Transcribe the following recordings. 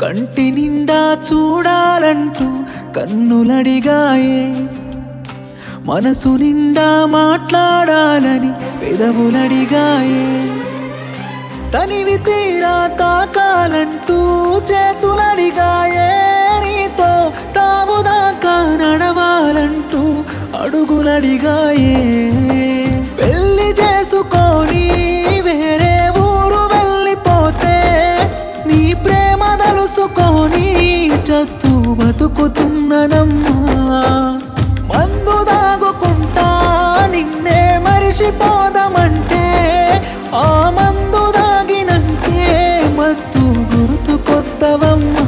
కంటి నిండా చూడాలంటూ కన్నులడిగాయే మనసు నిండా మాట్లాడాలని పెదవులడిగాయే తనివి తీరా తాకాలంటూ చేతులడిగాయే నీతో తావుదాకా నడవాలంటూ అడుగులడిగాయే పెళ్లి చేసుకొని వేరే ఊరు వెళ్ళిపోతే నీ ప్రేమ తలుసుకొని చస్తూ బతుకుతున్ననమ్మా మందు దాగుకుంటా నిన్నే మరిచిపోదామంటే ఆ మందు దాగినంటే మస్తు గుర్తుకొస్తవమ్మా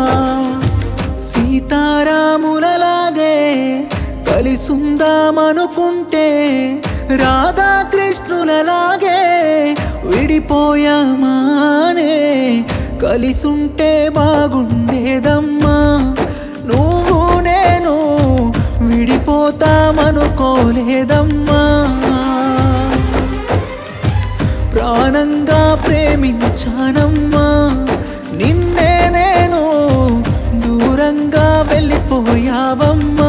సీతారాములలాగే కలిసుందామనుకుంటే రాధాకృష్ణులలాగే విడిపోయామానే కలిసుంటే బాగుండేదమ్మా నువ్వు నేను విడిపోతామనుకోలేదమ్మా ప్రాణంగా ప్రేమించానమ్మా నిన్నే నేను దూరంగా వెళ్ళిపోయావమ్మా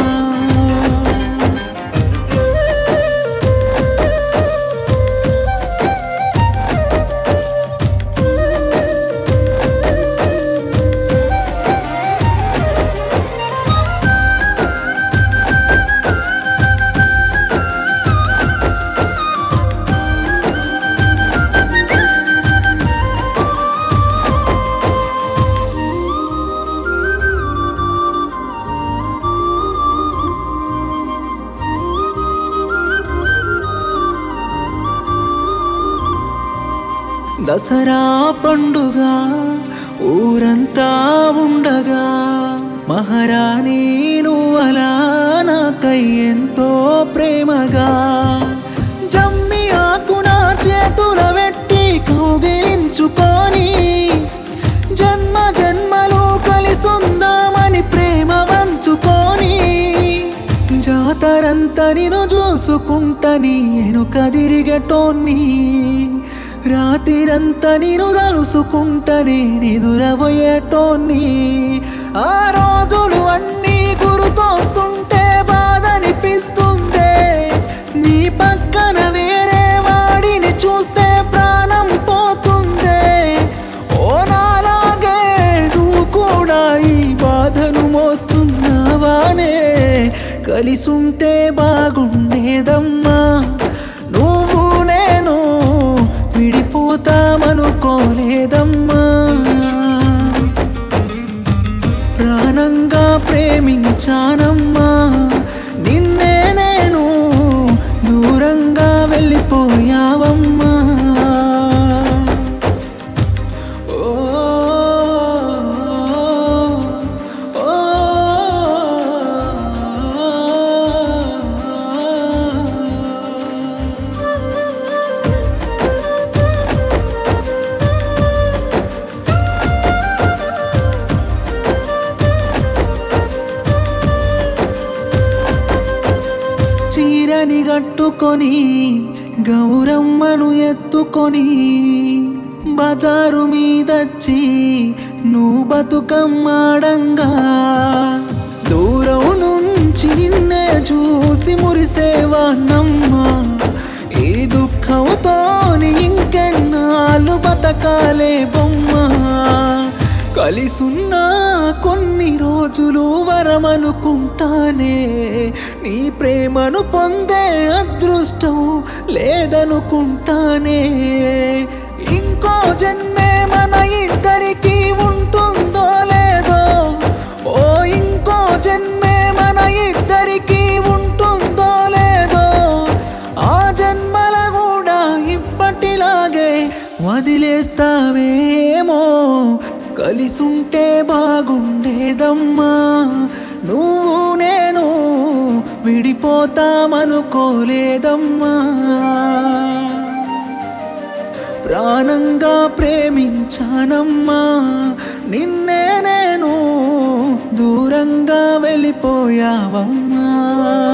దసరా పండుగ ఊరంతా ఉండగా మహారాణి నువ్వలా నాకై ఎంతో ప్రేమగా జమ్మి ఆకున చేతుల పెట్టి కౌగిలించుకొని జన్మ జన్మలు కలిసుందామని ప్రేమ వంచుకొని జాతరంతా నేను చూసుకుంటని ఎనుక తిరిగటోన్ని రాతిరంతా నేను తలుసుకుంటని నిదురబోయేటోన్ని ఆ రోజులు అన్నీ గుర్తొస్తుంటే బాధనిపిస్తుందే నీ పక్కన వేరే వాడిని చూస్తే ప్రాణం పోతుందే ఓ నాలాగే నువ్వు కూడా ఈ బాధను మోస్తున్నావానే కలిసుంటే బాగుండేదమ్మా నువ్వు నేను విడిపోతామనుకోలేదమ్మా ప్రాణంగా ప్రేమించానమ్మా నిన్నే నేను దూరంగా వెళ్ళిపోయావమ్మా ఓ ఓ చీరని కట్టుకొని గౌరమ్మను ఎత్తుకొని బజారు మీదచ్చి నువ్వు బతుకమ్మాడంగా దూరం నుంచి నిన్నే చూసి మురిసేవానమ్మా ఈ దుఃఖంతోని ఇంకెన్నాళ్ళు బతకాలే బొమ్మ కలిసున్నా కొన్ని రోజులు వరమనుకుంటానే నీ ప్రేమను పొందే అదృష్టం లేదనుకుంటానే ఇంకో జన్మే మన ఇద్దరికి ఉంటుందో లేదో ఓ ఇంకో జన్మే మన ఇద్దరికి ఉంటుందో లేదో ఆ జన్మల కూడా ఇప్పటిలాగే వదిలేస్తావేమో కలిసుంటే బాగుండేదమ్మా నువ్వు నేను విడిపోతామనుకోలేదమ్మా ప్రాణంగా ప్రేమించానమ్మా నిన్నే నేను దూరంగా వెళ్ళిపోయావమ్మా